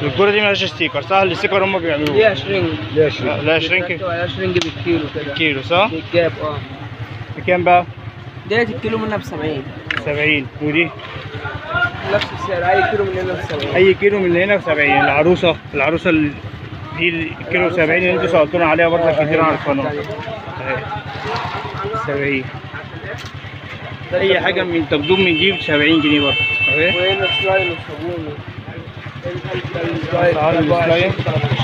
الكوره دي مالهاش ستيكر صح الاستيكر هم بيعملوه ليها شرنج ليش لا شرينك ليها شرنج بالكيلو كده كيلو صح بالجاب اه بكام بقى ديت الكيلو منها ب 70 70 ودي نفس السعر اي كيلو من هنا ب 70 اي كيلو من هنا ب 70 العروسه العروسه ال- دي الكيلو 70 اللي انتوا سالتونا عليها برضه كتير على القناه اهي 70 اي حاجه من تقدم من دي ب 70 جنيه برضه اهي وهنا سلايم والصابون أسعار السلايم.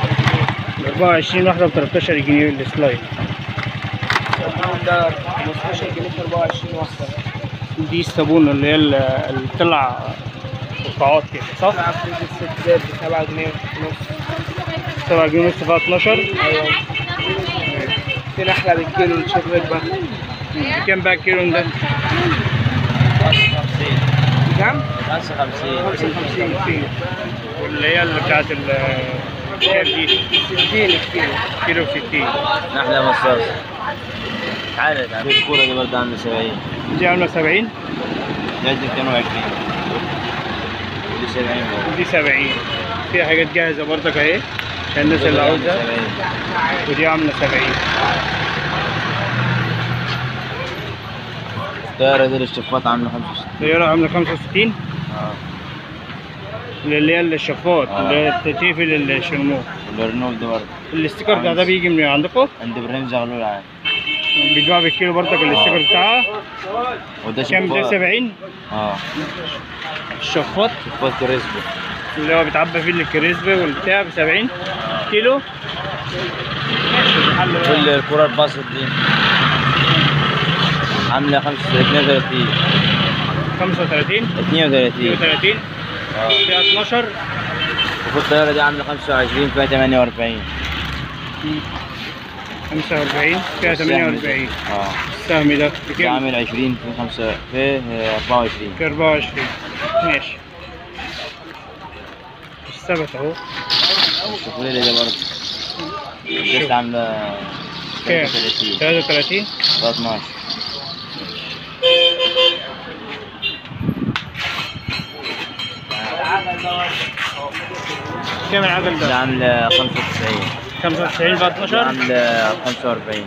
24 واحده ب 13 جنيه السلايد الصابون ده 15 جنيه في 24 واحدة دي الصابونه اللي هي ال- اللي بتطلع فقاعات كده صح؟ طلع في الست ديت ب 7 جنيه ونص 7 جنيه ونص فيها 12 ايوه في نحلة بالكيلو الشوكليت بقى بكام بقى الكيلو ده؟ كام؟ 55 55 واللي هي اللي بتاعت ال كام دي 60 الكيلو كيلو ب 60 نحلة مصاص تعال تعال في الكورة دي برضه عاملة 70 دي عامله 70 جايز 22 ودي 70 برضه ودي 70 فيها حاجات جاهزه برضك اهي عشان الناس اللي عاوزها 70 ودي عامله 70 الطيارة دي الشفاط عاملة 65 الطياره عامله 65 اه اللي هي الشفاط آه. اللي هي تقفل الشرموع والرنوف ده برضه الاستيكر بتاع ده بيجي من عندكم عند ابراهيم زغلول عادي بيتباع بالكيلو برضك الاستيكر بتاعها وده كام ده شفاط 70 اه الشفاط شفاط كريسبي اللي هو بيتعبى فيه الكريسبي والبتاع ب 70 كيلو الحل بقى. كل الكرة الباسط دي عاملة 32 35 32 32 اه فيها 12 وفي الطيارة دي عاملة 25 فيها 48 45 فيها 48 اه السهم ده ده بكام؟ عامل 20 في 5 في 24 في 24 ماشي الثبت اهو الشوكولاتة دي برضه لسه عاملة كام؟ 33 33 ده 12 كام العجل ده ده؟ عاملة 95 95 بقى ده 12 عاملة 45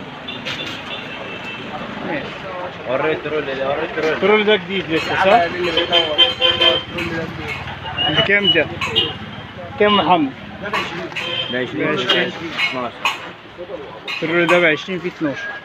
ماشي وريت رول ده وريت رول الترول ده جديد لسه صح؟ العمل اللي بيدور الكل ده كبير. بكام ده؟ كام محمد؟ ده 20 20. 12 الترول ده ب 20 في 12